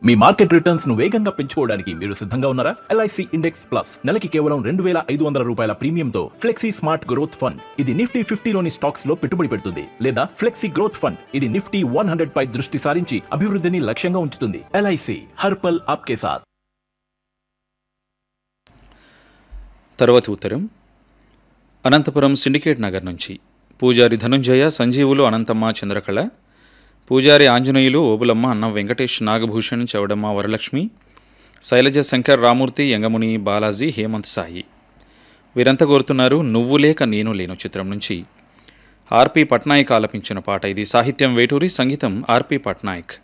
మీ market returns ను వేగంగా పెంచుకోవడానికి మీరు సిద్ధంగా ఉన్నారా ఎల్ఐసి ఇండెక్స్ ప్లస్ నెలకి కేవలం రెండు వేల ఐదు వందల రూపాయల ప్రీమియంతో ఫ్లెక్సీ స్మార్ట్ గ్రోత్ ఫండ్ ఇది నిఫ్టీ ఫిఫ్టీలోని స్టాక్స్ లో పెట్టుబడి పెడుతుంది లేదా ఫ్లెక్సీ గ్రోత్ ఫండ్ ఇది నిఫ్టీ వన్ హండ్రెడ్ పై దృష్టి సారించి అభివృద్ధిని లక్ష్యంగా ఉంచుతుంది ఎల్ఐసి హర్పల్ ఆప్కే సాథ్ తరువాతి ఉత్తరం అనంతపురం సిండికేట్ నగర్ నుంచి పూజారి ధనుంజయ సంజీవులు అనంతమ్మ చంద్రకళ పూజారి ఆంజనేయులు ఓబులమ్మ అన్నం వెంకటేష్ నాగభూషణ్ చౌడమ్మ వరలక్ష్మి శైలజ శంకర్ రామూర్తి యంగముని బాలాజీ హేమంత్ సాయి వీరంతా కోరుతున్నారు నువ్వు లేక నేను లేను చిత్రం నుంచి ఆర్పి పట్నాయక్ ఆలపించిన పాట ఇది సాహిత్యం వేటూరి సంగీతం ఆర్పి పట్నాయక్